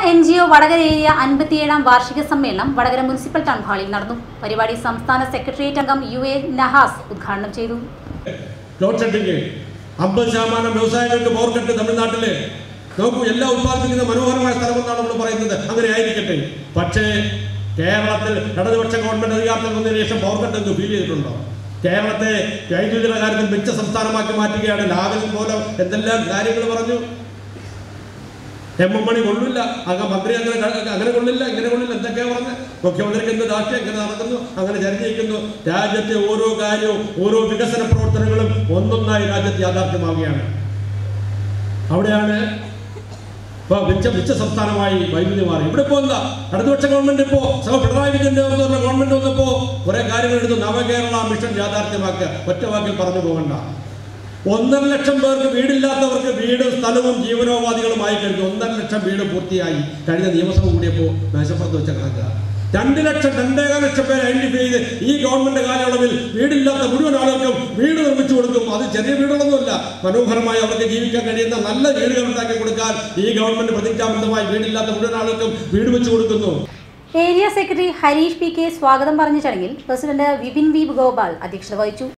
N G O Vadakara area അൻപത്തിയേഴാം വാർഷിക സമ്മേളനം വടകര മുനിസിപ്പൽ ടൗൺ ഹാളിൽ നടന്നു പരിപാടി സംസ്ഥാന സെക്രട്ടേറിയറ്റ് അംഗം യു എ നഹാസ് ഉദ്ഘാടനം ചെയ്തു ലോഡ് ഷെഡിങ് അമ്പത് ശതമാനം വ്യവസായങ്ങൾക്ക് പവർ കട്ട് തമിഴ്നാട്ടില് നോക്കൂ എല്ലാം ഉത്പാദിപ്പിക്കുന്ന മനോഹരമായ സ്ഥലമെന്നാണ് നമ്മൾ പറയുന്നത് അങ്ങനെ ആയിരിക്കട്ടെ പക്ഷേ കേരളത്തിൽ ഇടതുപക്ഷ ഗവൺമെന്റ് അധികാരത്തിൽ വന്നതിന് ശേഷം പവർ കട്ട് എന്ന് ഫീൽ ചെയ്തിട്ടുണ്ടോ കേരളത്തെ വൈദ്യുതിയുടെ കാര്യത്തിൽ മിച്ച സംസ്ഥാനമാക്കി മാറ്റുകയാണ് ലാവലിൻ പോലെ എന്തെല്ലാം കാര്യങ്ങൾ പറഞ്ഞു എം എം മണി കൊള്ളില്ല അങ്ങ് മന്ത്രി അങ്ങനെ ക- അങ്ങനെ കൊള്ളില്ല ഇങ്ങനെ കൊള്ളില്ല എന്തൊക്കെയാ പറഞ്ഞത് മുഖ്യമന്ത്രിക്ക് എന്ത് ദാഷ്ട്യം ഇങ്ങനെ നടക്കുന്നു അങ്ങനെ ചരിഞ്ഞിരിക്കുന്നു രാജ്യത്തെ ഓരോ കാര്യവും ഓരോ വികസന പ്രവർത്തനങ്ങളും ഒന്നൊന്നായി രാജ്യത്ത് യാഥാർത്ഥ്യമാവുകയാണ് അവിടെയാണ് ഇപ്പൊ മിച്ച മിച്ച സംസ്ഥാനമായി വൈദ്യുതി മാറി ഇവിടെ ഇപ്പോ എന്താ ഇടതുപക്ഷ ഗവൺമെന്റ് ഇപ്പോ സഹ പിണറായി വിജയന്റെ നേതൃത്വത്തിലുള്ള ഗവൺമെന്റ് വന്നപ്പോ കുറെ കാര്യങ്ങൾ എടുത്തു നവകേരള മിഷൻ യാഥാർത്ഥ്യമാക്കുക ഒറ്റ വാക്കിൽ പറഞ്ഞു പോകണ്ട ഒന്നര ലക്ഷം പേർക്ക് വീടില്ലാത്തവർക്ക് വീടും സ്ഥലവും ജീവനോപാധികളുമായി കഴിഞ്ഞു ഒന്നര ലക്ഷം വീട് പൂർത്തിയായി കഴിഞ്ഞ നിയമസഭ കൂടിയപ്പോൾ മേശപ്പുറത്ത് വെച്ച കണക്ക് രണ്ട് ലക്ഷം രണ്ടേകാൽ ലക്ഷം പേരെ ഐഡന്റിഫൈ ചെയ്ത് ഈ ഗവൺമെന്റ് കാലയളവിൽ വീടില്ലാത്ത മുഴുവൻ ആളുകൾക്കും വീട് നിർമ്മിച്ചു കൊടുക്കും അത് ചെറിയ വീടുകളൊന്നുമല്ല മനോഹരമായി അവർക്ക് ജീവിക്കാൻ കഴിയുന്ന നല്ല വീടുകൾ ഉണ്ടാക്കി കൊടുക്കാൻ ഈ ഗവൺമെന്റ് പ്രതിജ്ഞാബദ്ധമായി വീടില്ലാത്ത മുഴുവൻ ആളുകൾക്കും വീട് വെച്ചു കൊടുക്കുന്നു area secretary Harish P K സ്വാഗതം പറഞ്ഞ ചടങ്ങിൽ പ്രസിഡന്റ് വിപിൻ വി ഗോപാൽ അധ്യക്ഷത വഹിച്ചു